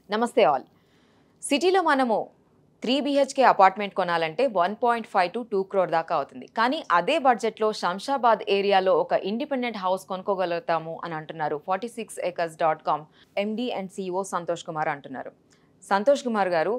నమస్తే ఆల్ సిటీలో మనము త్రీ బీహెచ్కే అపార్ట్మెంట్ కొనాలంటే one point five to two crore దాకా అవుతుంది కానీ అదే బడ్జెట్లో శంషాబాద్ ఏరియాలో ఒక ఇండిపెండెంట్ హౌస్ కొనుక్కోగలుగుతాము అని అంటున్నారు forty six acres dot com MD and CEO Santosh Kumar అంటున్నారు సంతోష్ కుమార్ గారు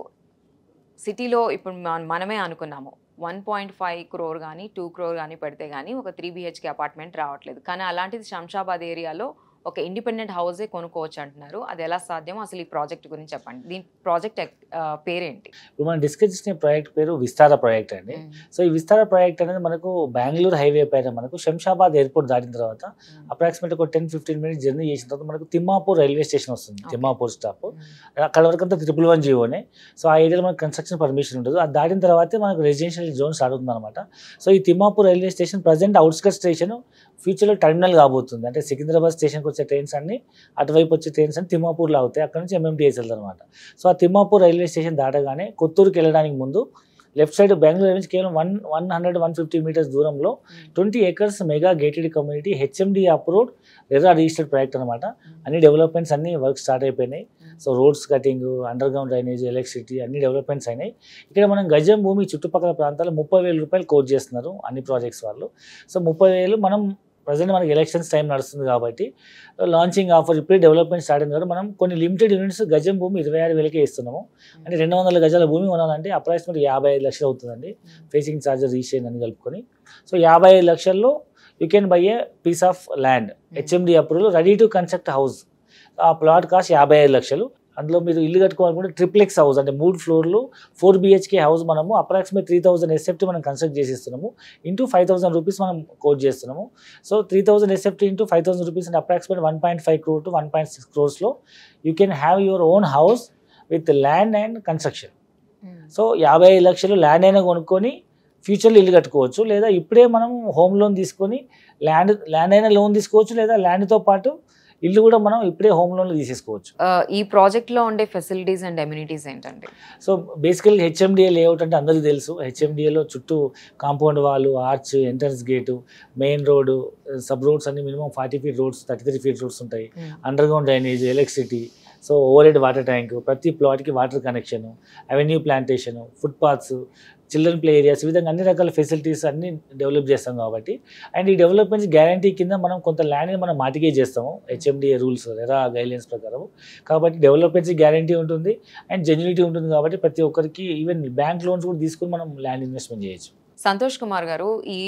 సిటీలో ఇప్పుడు మన- మనమే అనుకున్నాము వన్ పాయింట్ ఫైవ్ క్రోర్ కానీ టూ క్రోర్ కానీ పెడితే కానీ ఒక త్రీ బీహెచ్కే అపార్ట్మెంట్ రావట్లేదు కానీ అలాంటిది శంషాబాద్ ఏరియాలో ఒక ఇండిపెండెంట్ హౌసే కొనుక్కోవచ్చు అంటున్నారు అది ఎలా సాధ్యం అసలు ఈ ప్రాజెక్ట్ గురించి చెప్పండి దీని ప్రాజెక్ట్ పేరేంటి ఇప్పుడు మనం డిస్కస్ చేసిన ప్రాజెక్ట్ పేరు విస్తార ప్రాజెక్ట్ అండి సో ఈ విస్తార ప్రాజెక్ట్ అనేది మనకు బెంగళూరు హైవే పైన మనకు శంషాబాద్ ఎయిర్పోర్ట్ దాటిన తర్వాత అప్రాక్సిమేట్ ఒక టెన్ ఫిఫ్టీన్ మినిట్స్ జర్నీ చేసిన తర్వాత మనకు తిమ్మాపూర్ రైల్వే స్టేషన్ వస్తుంది Okay. తిమ్మాపూర్ స్టాప్ అక్కడ వరకు అంతా ట్రిపుల్ వన్ జీవోనే సో ఆ ఏరియాలో మనకు కన్స్ట్రక్షన్ పర్మిషన్ ఉండదు అది దాటిన తర్వాతే మనకు రెసిడెన్షియల్ జోన్ స్టార్ట్ అవుతుంది అనమాట సో ఈ Thimmapur railway station present outskirt station ఫ్యూచర్లో టర్మినల్ కాబోతుంది అంటే సికింద్రాబాద్ స్టేషన్కి వచ్చే ట్రైన్స్ అన్ని అటువైపు వచ్చే ట్రైన్స్ అన్ని తిమ్మాపూర్లో అవుతాయి అక్కడ నుంచి ఎంఎంటీఎస్ వెళ్తారు అనమాట సో ఆ తిమ్మాపూర్ రైల్వే స్టేషన్ దాటగానే కొత్తూరుకి వెళ్ళడానికి ముందు లెఫ్ట్ సైడ్ బెంగళూరు నుంచి కేవలం one one hundred one fifty meters దూరంలో twenty acres mega gated community HMD approved RERA registered project అనమాట అన్ని డెవలప్మెంట్స్ అన్ని వర్క్ స్టార్ట్ అయిపోయినాయి so roads cutting underground drainage electricity అన్ని డెవలప్మెంట్స్ అయినాయి ఇక్కడ మనం గజం భూమి చుట్టుపక్కల ప్రాంతాల్లో ముప్పై వేల రూపాయలు కోట్ చేస్తున్నారు అన్ని ప్రాజెక్ట్స్ వాళ్ళు సో ముప్పై వేలు మనం ప్రజెంట్ మనకి ఎలక్షన్స్ టైం నడుస్తుంది కాబట్టి లాంచింగ్ ఆఫర్ ఇప్పుడే డెవలప్మెంట్ స్టార్ట్ అయింది కాబట్టి మనం కొన్ని లిమిటెడ్ యూనిట్స్ గజం భూమి ఇరవై ఆరు వేలకే ఇస్తున్నాము అంటే రెండు వందల గజాల భూమి కొనాలంటే అప్రాక్సిమేట్ యాభై ఐదు లక్షలు అవుతుందండి ఫేసింగ్ ఛార్జెస్ రిజిస్ట్రేషన్ అని కలుపుకొని సో యాభై ఐదు లక్షల్లో you can buy a piece of land HMD approval ready to construct house ఆ ప్లాట్ కాస్ట్ యాభై ఐదు లక్షలు అందులో మీరు ఇల్లు కట్టుకోవాలనుకుంటే ట్రిప్లెక్స్ హౌస్ అంటే మూడు ఫ్లోర్లు ఫోర్ బిహెచ్కే హౌస్ మనము అప్రాక్సిమేట్ త్రీ థౌసండ్ ఎస్ఎఫ్టీ మనం కన్స్ట్రక్ట్ చేసిస్తున్నాము ఇంటూ ఫైవ్ థౌసండ్ రూపీస్ మనం కోట్ చేస్తున్నాము so three thousand SFT into five thousand rupees అంటే approximate one point five crore to one point six క్రోర్స్లో you can have your own house with land and construction so యాభై ఐదు లక్షలు land అయినా కొనుక్కొని ఫ్యూచర్లో ఇల్లు కట్టుకోవచ్చు లేదా ఇప్పుడే మనం హోమ్ లోన్ తీసుకొని ల్యాండ్ ల్యాండ్ అయినా లోన్ తీసుకోవచ్చు లేదా ల్యాండ్తో పాటు ఇల్లు కూడా మనం ఇప్పుడే హోమ్ లోన్లో తీసేసుకోవచ్చు ఈ ప్రాజెక్ట్ లో ఉండే ఫెసిలిటీస్ అండ్ ఎమ్యూనిటీస్ ఏంటండి సో బేసికల్గా హెచ్ఎండిఏ లేఅవుట్ అంటే అందరికీ తెలుసు హెచ్ఎండిఏలో చుట్టూ కాంపౌండ్ వాళ్ళు arch entrance gate main road sub roads అన్ని minimum forty feet roads thirty three feet roads ఉంటాయి underground drainage electricity so overhead water tank ప్రతి ప్లాట్కి water connection avenue plantation footpaths children play areas ఈ విధంగా అన్ని రకాల facilities అన్ని develop చేస్తాం కాబట్టి అండ్ ఈ డెవలప్మెంట్స్ గ్యారంటీ కింద మనం కొంత ల్యాండ్ని మనం మాటికే చేస్తాము హెచ్ఎండిఏ రూల్స్ ఎరా గైడ్లైన్స్ ప్రకారం కాబట్టి డెవలప్మెంట్స్ గ్యారంటీ ఉంటుంది అండ్ జెన్యునిటీ ఉంటుంది కాబట్టి ప్రతి ఒక్కరికి ఈవెన్ బ్యాంక్ లోన్స్ కూడా తీసుకుని మనం ల్యాండ్ ఇన్వెస్ట్మెంట్ చేయొచ్చు సంతోష్ కుమార్ గారు ఈ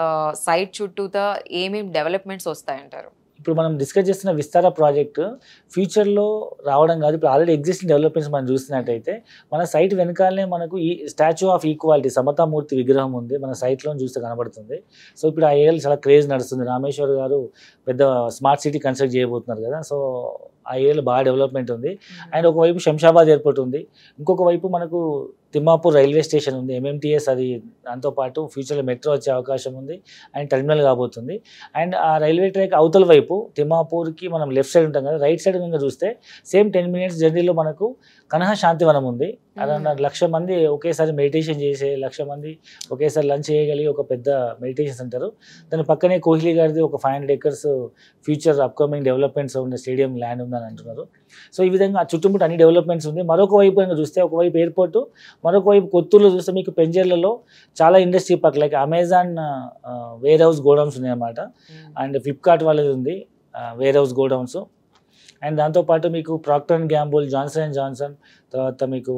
సైట్ చుట్టూతా ఏమేమి డెవలప్మెంట్స్ వస్తాయంటారు ఇప్పుడు మనం డిస్కస్ చేస్తున్న విస్తార ప్రాజెక్ట్ ఫ్యూచర్లో రావడం కాదు ఇప్పుడు ఆల్రెడీ ఎగ్జిస్టింగ్ డెవలప్మెంట్స్ మనం చూస్తున్నట్టయితే మన సైట్ వెనకాలనే మనకు ఈ స్టాచ్యూ ఆఫ్ ఈక్వాలిటీ సమతామూర్తి విగ్రహం ఉంది మన సైట్లో చూస్తే కనబడుతుంది సో ఇప్పుడు ఆ ఏరియాలో చాలా క్రేజ్ నడుస్తుంది రామేశ్వర్ గారు పెద్ద స్మార్ట్ సిటీ కన్స్ట్రక్ట్ చేయబోతున్నారు కదా సో ఆ ఏరియాలో బాగా డెవలప్మెంట్ ఉంది అండ్ ఒకవైపు శంషాబాద్ ఎయిర్పోర్ట్ ఉంది ఇంకొక వైపు మనకు తిమ్మాపూర్ రైల్వే స్టేషన్ ఉంది ఎంఎంటీఎస్ అది దాంతోపాటు ఫ్యూచర్లో మెట్రో వచ్చే అవకాశం ఉంది అండ్ టెర్మినల్ కాబోతుంది అండ్ ఆ రైల్వే ట్రాక్ అవతల వైపు తిమ్మాపూర్కి మనం లెఫ్ట్ సైడ్ ఉంటాం కదా రైట్ సైడ్ కనుక చూస్తే సేమ్ టెన్ మినిట్స్ జర్నీలో మనకు కనహ శాంతివనం ఉంది అరౌండ్ లక్ష మంది ఒకేసారి మెడిటేషన్ చేసే లక్ష మంది ఒకేసారి లంచ్ చేయగలిగి ఒక పెద్ద మెడిటేషన్ సెంటర్ దాని పక్కనే కోహ్లీ గారిది ఒక five hundred acres future upcoming developments ఉన్న స్టేడియం ల్యాండ్ ఉందని అంటున్నారు సో ఈ విధంగా ఆ చుట్టుముట్టు అన్ని డెవలప్మెంట్స్ ఉంది మరొక వైపు కనుక చూస్తే ఒకవైపు ఎయిర్పోర్ట్ మరొక వైపు కొత్తూరులో చూస్తే మీకు పెంజర్లలో చాలా industry park like Amazon warehouse godowns ఉన్నాయన్నమాట అండ్ ఫ్లిప్కార్ట్ వాళ్ళది ఉంది వేర్ హౌస్ గోడౌన్స్ అండ్ దాంతోపాటు మీకు Procter and Gamble Johnson and Johnson తర్వాత మీకు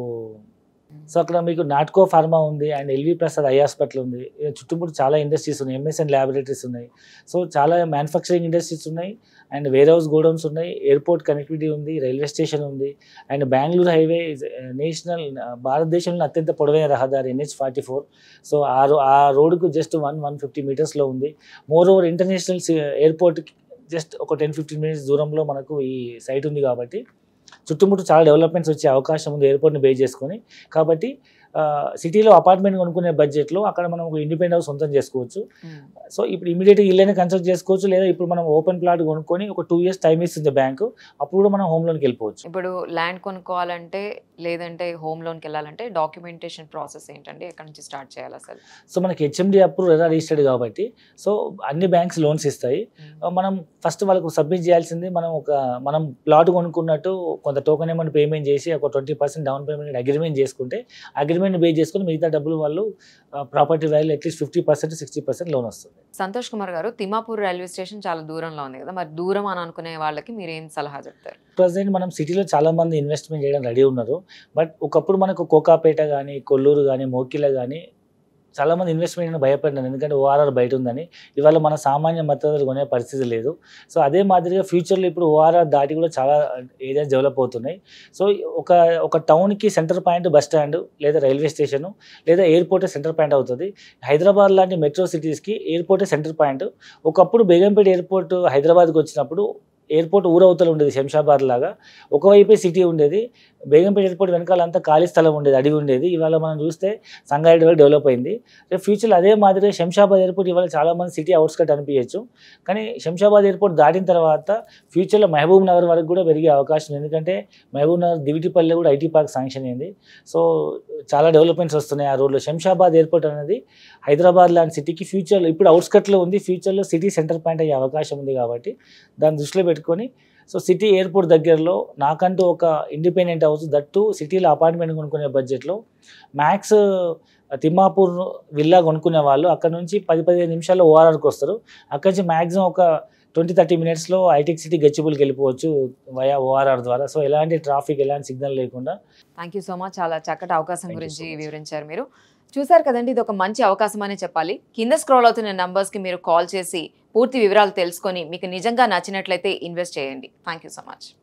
సో అక్కడ మీకు నాట్కో ఫార్మా ఉంది and LV Prasad eye hospital ఉంది ఇక చుట్టుముట్టు చాలా ఇండస్ట్రీస్ ఉన్నాయి ఎంఎస్ఎన్ ల్యాబొరేటరీస్ ఉన్నాయి సో చాలా మ్యానుఫ్యాక్చరింగ్ ఇండస్ట్రీస్ ఉన్నాయి అండ్ వేర్ హౌస్ గోడౌన్స్ ఉన్నాయి ఎయిర్పోర్ట్ కనెక్టివిటీ ఉంది రైల్వే స్టేషన్ ఉంది అండ్ బెంగళూరు హైవే నేషనల్ భారతదేశంలో అత్యంత పొడవైన రహదారి ఎన్హెచ్ ఫార్టీ ఫోర్ సో ఆ రో ఆ రోడ్డుకు జస్ట్ వన్ వన్ ఫిఫ్టీ మీటర్స్లో ఉంది మోర్ ఓవర్ ఇంటర్నేషనల్ ఎయిర్పోర్ట్కి జస్ట్ ఒక టెన్ ఫిఫ్టీన్ మినిట్స్ దూరంలో మనకు ఈ సైట్ ఉంది కాబట్టి చుట్టుముట్టు చాలా డెవలప్మెంట్స్ వచ్చే అవకాశం ఉంది ఎయిర్పోర్ట్ని బేస్ చేసుకొని కాబట్టి సిటీలో అపార్ట్మెంట్ కొనుక్కునే బడ్జెట్లో అక్కడ మనం ఒక ఇండిపెండెంట్ హౌస్ సొంతం చేసుకోవచ్చు సో ఇప్పుడు ఇమీడియట్గా ఇల్లైనా కన్స్ట్రక్ట్ చేసుకోవచ్చు లేదా ఇప్పుడు మనం ఓపెన్ ప్లాట్ కొనుక్కొని ఒక టూ ఇయర్స్ టైం ఇస్తుంది బ్యాంకు అప్పుడు కూడా మనం హోమ్ లోన్కి వెళ్ళిపోవచ్చు ఇప్పుడు ల్యాండ్ కొనుక్కోవాలంటే లేదంటే హోమ్ లోన్కి వెళ్ళాలంటే డాక్యుమెంటేషన్ ప్రాసెస్ ఏంటండి ఎక్కడి నుంచి స్టార్ట్ చేయాలి అసలు సో మనకి హెచ్ఎండి అప్రూవ్ ఎలా రిజిస్టర్డ్ కాబట్టి సో అన్ని బ్యాంక్స్ లోన్స్ ఇస్తాయి మనం ఫస్ట్ వాళ్ళకు సబ్మిట్ చేయాల్సింది మనం ఒక మనం ప్లాట్ కొనుక్కున్నట్టు కొంత టోకెన్ అమౌంట్ పేమెంట్ చేసి ఒక twenty percent down payment agreement చేసుకుంటే అగ్రిమెంట్ బేస్ చేసుకుని మిగతా డబ్బులు వాళ్ళు property value at least fifty percent sixty percent loan వస్తుంది సంతోష్ కుమార్ గారు తిమాపూర్ రైల్వే స్టేషన్ చాలా దూరంలో ఉంది కదా మరి దూరం అని అనుకునే వాళ్ళకి మీరు ఏం సలహా చెప్తారు ప్రజెంట్ మనం సిటీలో చాలా మంది ఇన్వెస్ట్మెంట్ చేయడం రెడీ ఉన్నారు బట్ ఒకప్పుడు మనకు కోకాపేట కానీ కొల్లూరు కానీ మోకిల కానీ చాలా మంది ఇన్వెస్ట్మెంట్ భయపడినారు ఎందుకంటే ఓఆర్ఆర్ బయట ఉందని ఇవాళ మన సామాన్య మద్దతులు కొనే పరిస్థితి లేదు సో అదే మాదిరిగా ఫ్యూచర్లో ఇప్పుడు ఓఆర్ఆర్ దాటి కూడా చాలా ఏరియాస్ డెవలప్ అవుతున్నాయి సో ఒక ఒక టౌన్కి సెంటర్ పాయింట్ బస్ స్టాండ్ లేదా రైల్వే స్టేషన్ లేదా ఎయిర్పోర్ట్ సెంటర్ పాయింట్ అవుతుంది హైదరాబాద్ లాంటి మెట్రో సిటీస్కి ఎయిర్పోర్ట్ సెంటర్ పాయింట్ ఒకప్పుడు బేగంపేట ఎయిర్పోర్ట్ హైదరాబాద్కి వచ్చినప్పుడు ఎయిర్పోర్ట్ ఊరవతలు ఉండేది శంషాబాద్ లాగా ఒకవైపే సిటీ ఉండేది బేగంపేట ఎయిర్పోర్ట్ వెనకాల అంతా ఖాళీ స్థలం ఉండేది అడవి ఉండేది ఇవాళ మనం చూస్తే సంగారెడ్డి వరకు డెవలప్ అయింది రేపు ఫ్యూచర్లో అదే మాదిరిగా శంషాబాద్ ఎయిర్పోర్ట్ ఇవాళ చాలా మంది సిటీ అవుట్స్కట్ అనిపించచ్చు కానీ శంషాబాద్ ఎయిర్పోర్ట్ దాటిన తర్వాత ఫ్యూచర్లో మహబూబ్ నగర్ వరకు కూడా పెరిగే అవకాశం ఉంది ఎందుకంటే మహబూబ్ నగర్ దివిటిపల్లి కూడా ఐటీ పార్క్ శాంక్షన్ అయింది సో చాలా డెవలప్మెంట్స్ వస్తున్నాయి ఆ రోడ్లో శంషాబాద్ ఎయిర్పోర్ట్ అనేది హైదరాబాద్ లాంటి సిటీకి ఫ్యూచర్లో ఇప్పుడు అవుట్స్కట్లో ఉంది ఫ్యూచర్లో సిటీ సెంటర్ పాయింట్ అయ్యే అవకాశం ఉంది కాబట్టి దాన్ని దృష్టిలో పెట్టుకొని సో సిటీ ఎయిర్పోర్ట్ దగ్గరలో నాకంటూ ఒక ఇండిపెండెంట్ హౌస్ దట్టు సిటీలో అపార్ట్మెంట్ కొనుక్కునే బడ్జెట్లో మ్యాక్స్ తిమ్మాపూర్ విల్లా కొనుక్కునే వాళ్ళు అక్కడ నుంచి పది పదిహేను నిమిషాల్లో ఓఆర్ఆర్కి వస్తారు అక్కడ నుంచి మ్యాక్సిమం ఒక ట్వంటీ థర్టీ మినిట్స్లో ఐటెక్ సిటీ గచ్చిబుల్కి వెళ్ళిపోవచ్చు వయా ఓఆర్ఆర్ ద్వారా సో ఎలాంటి ట్రాఫిక్ ఎలాంటి సిగ్నల్ లేకుండా థ్యాంక్ యూ సో మచ్ చాలా చక్కటి అవకాశం Thank you గురించి so much. వివరించారు మీరు చూసారు కదండి ఇది ఒక మంచి అవకాశం అనే చెప్పాలి కింద స్క్రోల్ అవుతున్న నంబర్స్కి మీరు కాల్ చేసి పూర్తి వివరాలు తెలుసుకొని మీకు నిజంగా నచ్చినట్లయితే ఇన్వెస్ట్ చేయండి థ్యాంక్ యూ సో మచ్